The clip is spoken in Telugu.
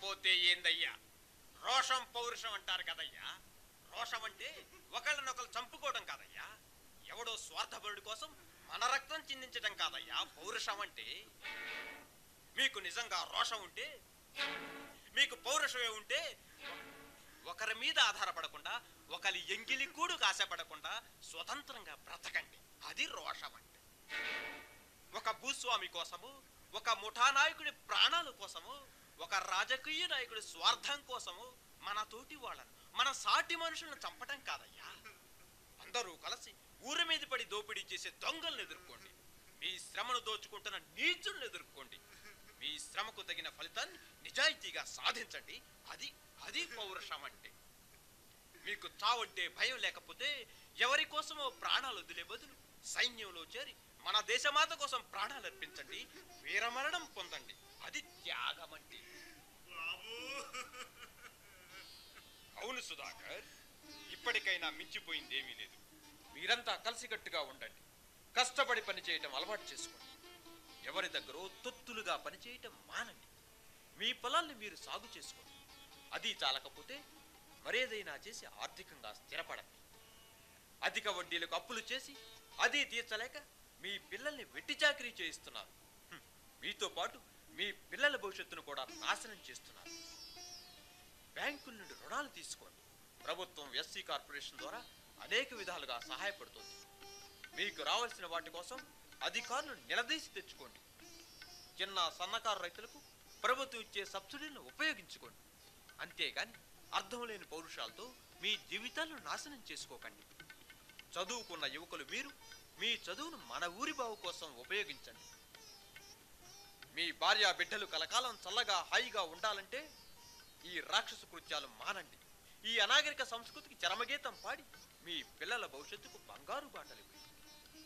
లేకపోతే ఏందయ్యా రోషం పౌరుషం అంటారు కదయ్యా రోషం అంటే ఒకళ్ళనొకరు చంపుకోవడం కాదయ్యా ఎవడో స్వార్థపరుడి కోసం మన రక్తం చిందించడం కాదయ్యా పౌరుషం అంటే మీకు నిజంగా రోషం ఉంటే మీకు పౌరుషమే ఉంటే ఒకరి మీద ఆధారపడకుండా ఒకరి ఎంగిలి కూడు ఆశపడకుండా స్వతంత్రంగా బ్రతకండి అది రోషం అంటే ఒక భూస్వామి కోసము ఒక ముఠా నాయకుడి ప్రాణాల కోసము ఒక రాజకీయ నాయకుడి స్వార్థం కోసము మన తోటి వాళ్ళను మన సాటి మనుషులను చంపటం కాదయ్యా అందరూ కలిసి ఊరి మీద పడి దోపిడీ చేసే దొంగలను ఎదుర్కోండి మీ శ్రమను దోచుకుంటున్న నీచులను ఎదుర్కోండి మీ శ్రమకు తగిన ఫలితాన్ని నిజాయితీగా సాధించండి అది అది పౌరుషం అంటే మీకు చావంటే భయం లేకపోతే ఎవరి కోసమో ప్రాణాలు వదిలే బదులు సైన్యంలో చేరి మన దేశమాత కోసం ప్రాణాలు అర్పించండి వీరమరణం పొందండి అది త్యాగం అంటే అవును సుధాకర్ ఇప్పటికైనా మించిపోయింది ఏమీ లేదు మీరంతా కలిసికట్టుగా ఉండండి కష్టపడి పని చేయటం అలవాటు చేసుకోండి ఎవరి దగ్గర తొత్తులుగా పనిచేయటం మానండి మీ పొలాల్ని మీరు సాగు చేసుకోండి అది చాలకపోతే మరేదైనా చేసి ఆర్థికంగా స్థిరపడండి అధిక వడ్డీలకు అప్పులు చేసి అది తీర్చలేక మీ పిల్లల్ని వెట్టి చాకరీ చేయిస్తున్నారు హ్మ్. మీతో పాటు మీ పిల్లల భవిష్యత్తును కూడా నాశనం చేస్తున్నారు బ్యాంకుల నుండి రుణాలు తీసుకోండి ప్రభుత్వం ఎస్సీ కార్పొరేషన్ ద్వారా అనేక విధాలుగా సహాయపడుతుంది మీకు రావాల్సిన వాటి కోసం అధికారులను నిలదీసి తెచ్చుకోండి చిన్న సన్నకారు రైతులకు ప్రభుత్వం ఇచ్చే సబ్సిడీలను ఉపయోగించుకోండి అంతేగాని అర్థం లేని పౌరుషాలతో మీ జీవితాలను నాశనం చేసుకోకండి చదువుకున్న యువకులు మీరు మీ చదువును మన ఊరి బావు కోసం ఉపయోగించండి మీ భార్య బిడ్డలు కలకాలం చల్లగా హాయిగా ఉండాలంటే ఈ రాక్షస కృత్యాలు మానండి ఈ అనాగరిక సంస్కృతికి చరమగీతం పాడి మీ పిల్లల భవిష్యత్తుకు బంగారు బాటలు వేయండి